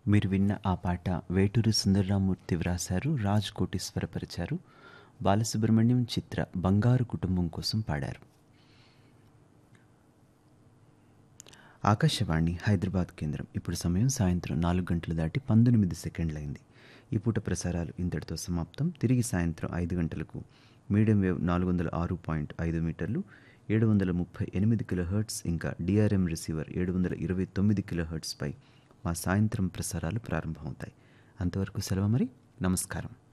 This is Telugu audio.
మీరు విన్న ఆ పాట వేటూరి సుందరరామూర్తి వ్రాశారు రాజ్ కోటేశ్వరపరిచారు బాలసుబ్రహ్మణ్యం చిత్ర బంగారు కుటుంబం కోసం పాడారు ఆకాశవాణి హైదరాబాద్ కేంద్రం ఇప్పుడు సమయం సాయంత్రం నాలుగు గంటలు దాటి పంతొమ్మిది సెకండ్లైంది ఈ పూట ప్రసారాలు ఇంతటితో సమాప్తం తిరిగి సాయంత్రం ఐదు గంటలకు మీడియం వేవ్ నాలుగు వందల ఆరు పాయింట్ ఐదు మీటర్లు ఏడు వందల ముప్పై ఎనిమిది కిలో హర్ట్స్ ఇంకా డిఆర్ఎం రిసీవర్ ఏడు వందల ఇరవై తొమ్మిది కిలో హర్ట్స్పై మా సాయంత్రం ప్రసారాలు ప్రారంభమవుతాయి అంతవరకు సెలవు మరి నమస్కారం